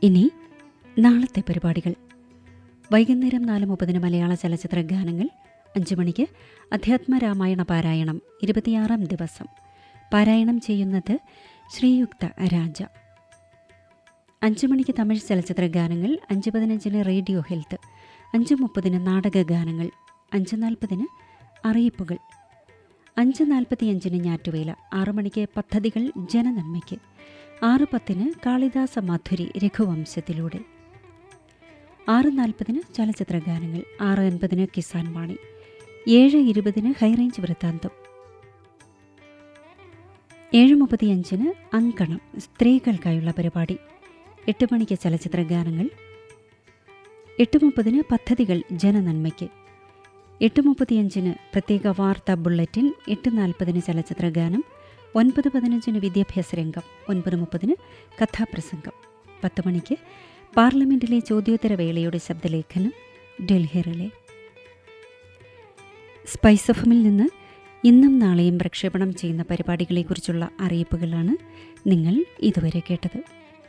ഇനി നാളത്തെ പരിപാടികൾ വൈകുന്നേരം നാല് മുപ്പതിന് മലയാള ചലച്ചിത്ര ഗാനങ്ങൾ അഞ്ചു മണിക്ക് അധ്യാത്മ രാമായണ പാരായണം ഇരുപത്തിയാറാം ദിവസം പാരായണം ചെയ്യുന്നത് ശ്രീയുക്ത രാജ അഞ്ചു മണിക്ക് തമിഴ് ചലച്ചിത്ര ഗാനങ്ങൾ അഞ്ച് പതിനഞ്ചിന് റേഡിയോ ഹെൽത്ത് അഞ്ച് മുപ്പതിന് നാടക ഗാനങ്ങൾ അഞ്ച് നാൽപ്പതിന് അറിയിപ്പുകൾ അഞ്ച് നാൽപ്പത്തിയഞ്ചിന് ഞാറ്റുവേല ആറു മണിക്ക് പദ്ധതികൾ ജനനന്മയ്ക്ക് ആറ് പത്തിന് കാളിദാസ മാധുരി രഘുവംശത്തിലൂടെ ആറ് നാൽപ്പതിന് ചലച്ചിത്ര ഗാനങ്ങൾ ആറ് അൻപതിന് കിസാൻ വാണി ഏഴ് ഇരുപതിന് ഹൈറേഞ്ച് വൃത്താന്തം ഏഴ് മുപ്പത്തിയഞ്ചിന് അങ്കണം സ്ത്രീകൾക്കായുള്ള പരിപാടി എട്ട് മണിക്ക് ചലച്ചിത്ര ഗാനങ്ങൾ എട്ട് മുപ്പതിന് പദ്ധതികൾ ജനനന്മയ്ക്ക് എട്ട് മുപ്പത്തിയഞ്ചിന് പ്രത്യേക വാർത്താ ബുള്ളറ്റിൻ എട്ട് നാൽപ്പതിന് ചലച്ചിത്ര ഗാനം ഒൻപത് പതിനഞ്ചിന് വിദ്യാഭ്യാസ രംഗം ഒൻപത് മുപ്പതിന് കഥാപ്രസംഗം പത്ത് മണിക്ക് പാർലമെന്റിലെ ചോദ്യോത്തര വേളയുടെ ശബ്ദലേഖനം ഡൽഹി റിലേ സ്പൈസ് എഫമിൽ നിന്ന് ഇന്നും നാളെയും പ്രക്ഷേപണം ചെയ്യുന്ന പരിപാടികളെക്കുറിച്ചുള്ള അറിയിപ്പുകളാണ് നിങ്ങൾ ഇതുവരെ കേട്ടത്